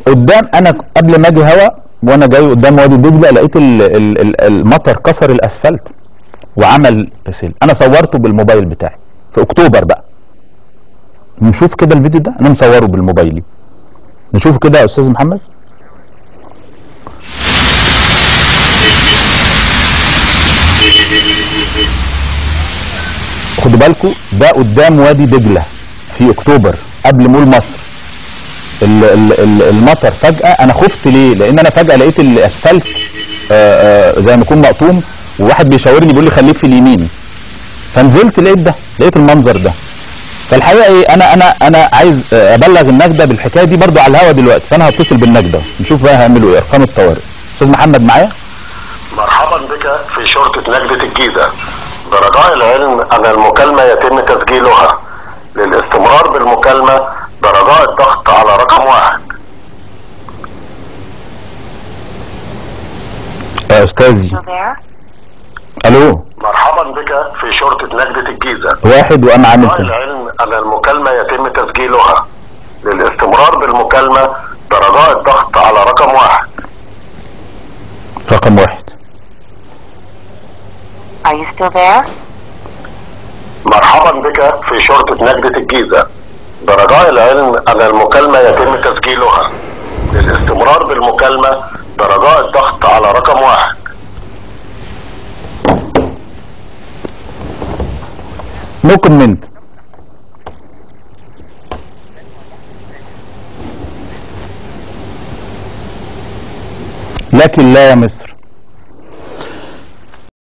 قدام انا قبل ما اجي هوا وانا جاي قدام وادي دجله لقيت ال- ال- ال- المطر كسر الاسفلت وعمل سيل انا صورته بالموبايل بتاعي في اكتوبر بقى نشوف كده الفيديو ده انا مصوره بالموبايلي نشوف كده يا استاذ محمد خدوا بالكم ده قدام وادي دجله في اكتوبر قبل مول مصر ال- ال- ال- المطر فجاه انا خفت ليه لان انا فجاه لقيت الاسفلت آه، آه، زي ما يكون مقطوم وواحد بيشاورني بيقول لي خليك في اليمين فنزلت لقيت ده لقيت المنظر ده فالحقيقه ايه انا انا انا عايز آه، ابلغ النجده بالحكايه دي برضو على الهوا دلوقتي فانا هتصل بالنجده نشوف بقى هيعملوا ايه ارقام الطوارئ استاذ محمد معايا مرحبا بك في شرطة نجدة الجيزة برجاء العلم أن المكالمة يتم تسجيلها للاستمرار بالمكالمة برجاء الضغط على رقم واحد يا استاذي Still there? الو مرحبا بك في شرطة نجدة الجيزة واحد وانا عامل برجاء كده العلم أن المكالمة يتم تسجيلها للاستمرار بالمكالمة برجاء الضغط على رقم واحد رقم واحد Are you still there? مرحبا بك في شرطة نجدة الجيزة برجاء العلم أن المكالمة يتم تسجيلها للاستمرار بالمكالمة برجاء الضغط على رقم واحد نو كومنت لكن لا يا مصر